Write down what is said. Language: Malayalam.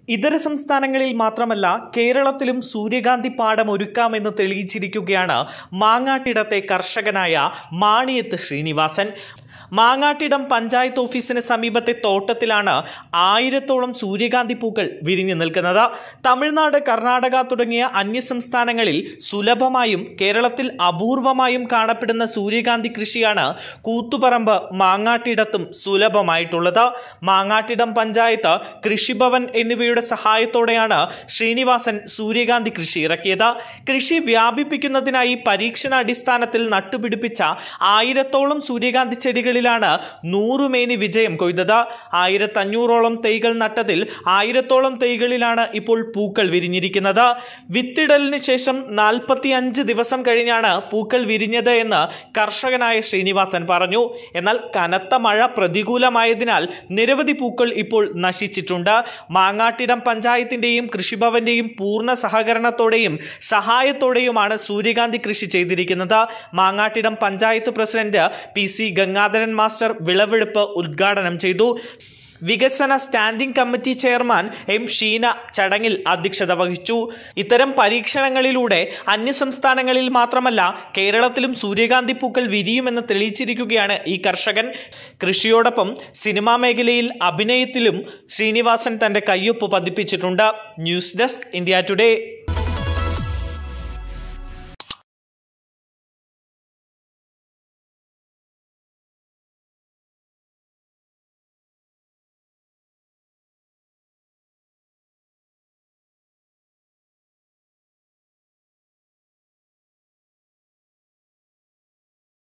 ഇതര സംസ്ഥാനങ്ങളിൽ മാത്രമല്ല കേരളത്തിലും സൂര്യകാന്തി പാടം ഒരുക്കാമെന്ന് തെളിയിച്ചിരിക്കുകയാണ് മാങ്ങാട്ടിടത്തെ കർഷകനായ മാണിയത്ത് ശ്രീനിവാസൻ മാങ്ങാട്ടിടം പഞ്ചായത്ത് ഓഫീസിന് സമീപത്തെ തോട്ടത്തിലാണ് ആയിരത്തോളം സൂര്യകാന്തി പൂക്കൾ വിരിഞ്ഞു നിൽക്കുന്നത് തമിഴ്നാട് കർണാടക തുടങ്ങിയ അന്യസംസ്ഥാനങ്ങളിൽ സുലഭമായും കേരളത്തിൽ അപൂർവമായും കാണപ്പെടുന്ന സൂര്യകാന്തി കൃഷിയാണ് കൂത്തുപറമ്പ് മാങ്ങാട്ടിടത്തും സുലഭമായിട്ടുള്ളത് മാങ്ങാട്ടിടം പഞ്ചായത്ത് കൃഷിഭവൻ എന്നിവയുടെ സഹായത്തോടെയാണ് ശ്രീനിവാസൻ സൂര്യകാന്തി കൃഷി ഇറക്കിയത് കൃഷി വ്യാപിപ്പിക്കുന്നതിനായി പരീക്ഷണാടിസ്ഥാനത്തിൽ നട്ടുപിടിപ്പിച്ച ആയിരത്തോളം സൂര്യകാന്തി ചെടികളിലാണ് നൂറുമേനി വിജയം കൊയ്തത് ആയിരത്തഞ്ഞൂറോളം തൈകൾ നട്ടതിൽ ആയിരത്തോളം തൈകളിലാണ് ഇപ്പോൾ പൂക്കൾ വിരിഞ്ഞിരിക്കുന്നത് വിത്തിടലിന് ശേഷം നാൽപ്പത്തി അഞ്ച് ദിവസം കഴിഞ്ഞാണ് പൂക്കൾ വിരിഞ്ഞത് എന്ന് കർഷകനായ ശ്രീനിവാസൻ പറഞ്ഞു എന്നാൽ കനത്ത മഴ പ്രതികൂലമായതിനാൽ നിരവധി പൂക്കൾ ഇപ്പോൾ നശിച്ചിട്ടുണ്ട് മാങ്ങാട്ടിടം പഞ്ചായത്തിന്റെയും കൃഷിഭവന്റെയും പൂർണ്ണ സഹകരണത്തോടെയും സഹായത്തോടെയുമാണ് സൂര്യകാന്തി കൃഷി ചെയ്തിരിക്കുന്നത് Mangattidam panchayat president P C Gangadharan master വിളവെടുപ്പ് ഉദ്ഘാടനം ചെയ്തു വികസന standing committee chairman M Sheena ചടങ്ങിൽ അധ്യക്ഷത വഹിച്ചു ഇത്തരം പരീക്ഷണങ്ങളിലൂടെ അന്യസംസ്ഥാനങ്ങളിൽ മാത്രമല്ല കേരളത്തിലും സൂര്യകാന്തി പൂക്കൾ വിരിയുമെന്ന് തെളിയിച്ചിരിക്കുകയാണ് ഈ കർഷകൻ കൃഷിയോടൊപ്പം സിനിമാ മേഖലയിൽ അഭിനയത്തിലും ശ്രീനിവാസൻ തന്റെ കയ്യൊപ്പ് പതിപ്പിച്ചിട്ടുണ്ട് ന്യൂസ് ഡെസ്ക് ഇന്ത്യ ടുഡേ